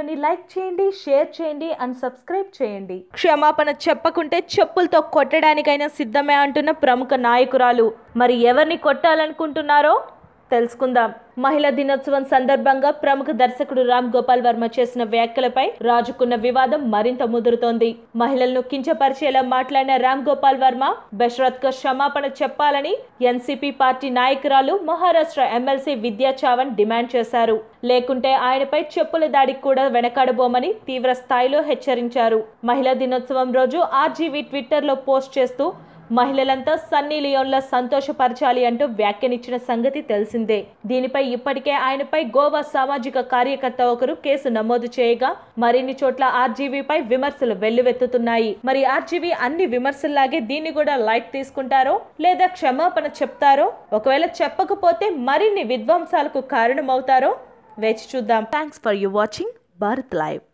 ఛానల్ని లైక్ చేయండి షేర్ చేయండి అండ్ సబ్స్క్రైబ్ చేయండి క్షమాపణ చెప్పకుంటే చెప్పులతో కొట్టడానికైనా సిద్ధమే అంటున్న ప్రముఖ నాయకురాలు మరి ఎవరిని కొట్టాలనుకుంటున్నారో తెలుసుకుందాం మహిళా దినోత్సవం సందర్భంగా ప్రముఖ దర్శకుడు రామ్ గోపాల్ వర్మ చేసిన వ్యాఖ్యలపై రాజుకున్న వివాదం మరింత ముదురుతోంది మహిళలను కించపరిచేలా మాట్లాడిన రామ్ గోపాల్ వర్మ బెషరత్ కు క్షమాపణ చెప్పాలని ఎన్సీపీ పార్టీ నాయకురాలు మహారాష్ట్ర ఎమ్మెల్సీ విద్యా చావన్ డిమాండ్ చేశారు లేకుంటే ఆయనపై చెప్పుల దాడికి కూడా వెనకాడబోమని తీవ్ర స్థాయిలో హెచ్చరించారు మహిళా దినోత్సవం రోజు ఆర్జీవీ ట్విట్టర్లో పోస్ట్ చేస్తూ మహిళలంతా సన్నీ లియోన్ల సంతోషపరచాలి అంటూ వ్యాఖ్యానించిన సంగతి తెలిసిందే దీనిపై ఇప్పటికే ఆయనపై గోవా సామాజిక కార్యకర్త ఒకరు కేసు నమోదు చేయగా మరిన్ని చోట్ల ఆర్జీవీపై విమర్శలు వెల్లువెత్తుతున్నాయి మరి ఆర్జీవీ అన్ని విమర్శల్లాగే దీన్ని కూడా లైట్ తీసుకుంటారో లేదా క్షమాపణ చెప్తారో ఒకవేళ చెప్పకపోతే మరిన్ని విధ్వంసాలకు కారణమవుతారో వేచి చూద్దాం thanks for you watching Bharat live